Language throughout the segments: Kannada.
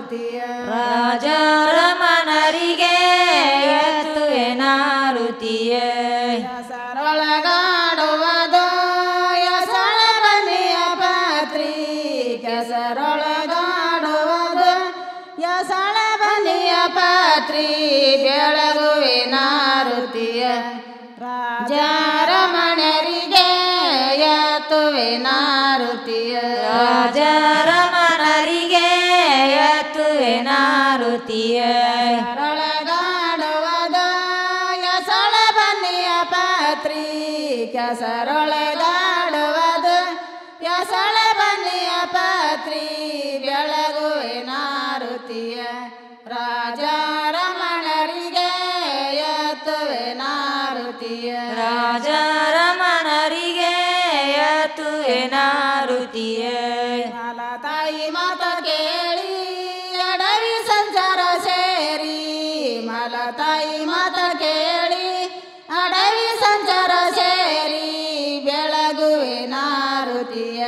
ನಾರುತಿಯ ರಾಜರಮಣರಿಗೆ ಎತ್ತುವೆ ನಾರುತಿಯ ಕೆಸರೊಳಗಾಡುವುದು ಎಸಳ ಬನ್ನಿಯ ಪಾತ್ರಿ ಕೆಸರೊಳಗಾಡುವುದು ಎಸಳ ಬನ್ನಿಯ ಪಾತ್ರಿ ಬೆಳಗುವೆ ನಾರುತಿಯ ರಾಜರಮಣರಿಗೆ ಎತ್ತುವೆ ನಾರುತಿಯ ರಾಜರಮಣರಿಗೆ ಎತ್ತುವೆ ನಾರುತಿಯ ಕೆಸರೊಳಗಾಡುವುದು ಎಸಳ ಬನ್ನಿಯ ಪಾತ್ರಿ ಕೆಸರೊಳಗಾಡುವುದು ಎಸಳ ಬನ್ನಿಯ ಪಾತ್ರಿ ಬೆಳಗುವೆ ನಾರುತಿಯ ರಾಜರಮಣರಿಗೆ ಎತ್ತುವೆ ನಾರುತಿಯ ರಾಜರಮಣರಿಗೆ ಎತ್ತುವೆ ನಾರುತಿಯ ಮಾಲ ತಾಯಿ ಮಾತ ಕೇಳಿ ಅಡವಿ ಸಂಚಾರ ಸೇರಿ ಮಾಲ ತಾಯಿ ಮಾತ ಕೇಳಿ ಅಡವಿ ಸಂಚಾರ ಸೇರಿ ಬೆಳಗುವೆ ನಾರುತಿಯ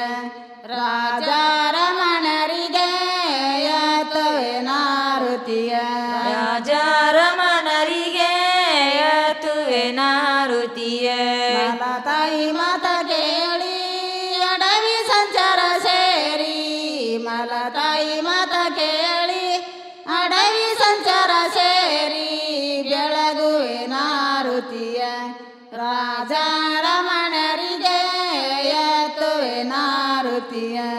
ರಾಜರಮಣರಿಗೆ ಎತ್ತುವೆ ನಾರುತಿಯ ರಾಜರಮಣರಿಗೆ ಎತ್ತುವೆ ನಾರುತಿಯ ಮಾಲ ತಾಯಿ ಮಾತ ಕೇಳಿ ಅಡವಿ ಸಂಚಾರ ಸೇರಿ ಮಲ ತಾಯಿ ಮಾತ ಕೇಳಿ ಅಡವಿ ಸಂಚಾರ ಸೇರಿ ಬೆಳಗುವೆ ನಾರುತಿಯ ರಾಜರಮಣರಿಗೆ ಎತ್ತುವೆ ನಾರುತಿಯ